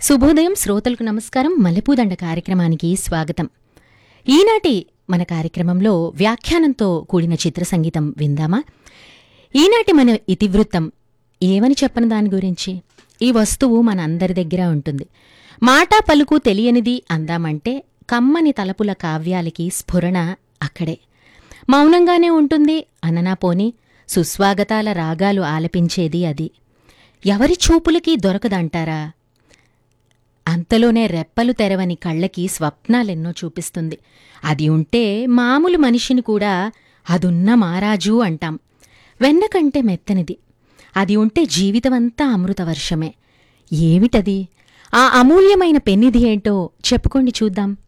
శుభోదయం శ్రోతలకు నమస్కారం మల్లెపూదండ కార్యక్రమానికి స్వాగతం ఈనాటి మన కార్యక్రమంలో వ్యాఖ్యానంతో కూడిన చిత్ర సంగీతం విందామా ఈనాటి మన ఇతివృత్తం ఏమని చెప్పను దాని గురించి ఈ వస్తువు మన అందరి దగ్గర ఉంటుంది మాట పలుకు తెలియనిది అందామంటే కమ్మని తలపుల కావ్యాలకి స్ఫురణ అక్కడే మౌనంగానే ఉంటుంది అననా పోని సుస్వాగతాల రాగాలు ఆలపించేది అది ఎవరి చూపులకి దొరకదంటారా అంతలోనే రెప్పలు తెరవని కళ్ళకి స్వప్నాలెన్నో చూపిస్తుంది అది ఉంటే మామూలు మనిషిని కూడా అదున్న మారాజు అంటాం వెన్న కంటే మెత్తనిది అది ఉంటే జీవితమంతా అమృతవర్షమే ఏమిటది ఆ అమూల్యమైన పెన్నిది ఏంటో చెప్పుకోండి చూద్దాం